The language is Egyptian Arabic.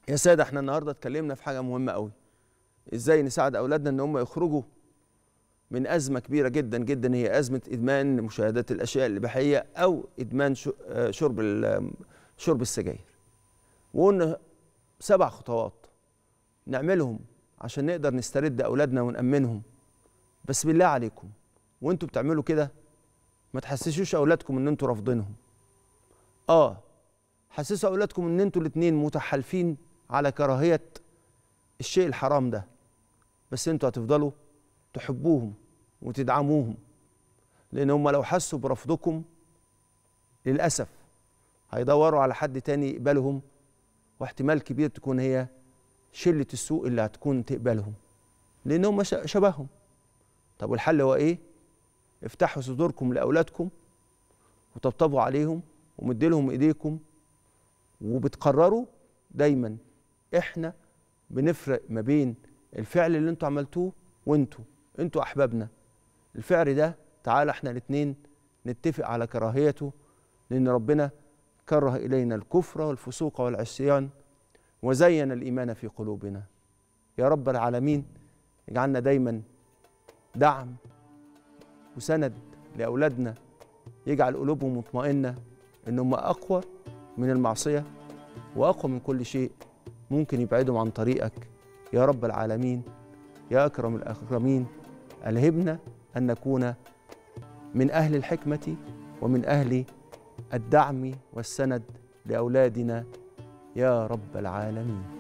يا ساده احنا النهارده اتكلمنا في حاجه مهمه قوي ازاي نساعد اولادنا ان هم يخرجوا من ازمه كبيره جدا جدا هي ازمه ادمان مشاهدات الاشياء الاباحيه او ادمان شو- آه، شرب ال- شرب السجاير وقلنا سبع خطوات نعملهم عشان نقدر نسترد اولادنا ونامنهم بس بالله عليكم وانتوا بتعملوا كده ما تحسسوش اولادكم ان انتوا رافضينهم اه حسسوا اولادكم ان انتوا الاتنين متحالفين على كراهيه الشيء الحرام ده بس انتوا هتفضلوا تحبوهم وتدعموهم لان هم لو حسوا برفضكم للاسف هيدوروا على حد تاني يقبلهم واحتمال كبير تكون هي شله السوء اللي هتكون تقبلهم لان هم ش- شبههم طب والحل هو ايه افتحوا صدوركم لاولادكم وطبطبوا عليهم ومديلهم ايديكم وبتقرروا دايما احنا بنفرق ما بين الفعل اللي انتوا عملتوه وانتوا انتوا احبابنا الفعل ده تعالى احنا الاتنين نتفق على كراهيته لان ربنا كره الينا الكفر والفسوق والعصيان وزين الايمان في قلوبنا يا رب العالمين اجعلنا دايما دعم وسند لاولادنا يجعل قلوبهم مطمئنه ان هم اقوى من المعصيه واقوى من كل شيء ممكن يبعدهم عن طريقك يا رب العالمين يا اكرم الاكرمين الهمنا ان نكون من اهل الحكمه ومن اهل الدعم والسند لاولادنا يا رب العالمين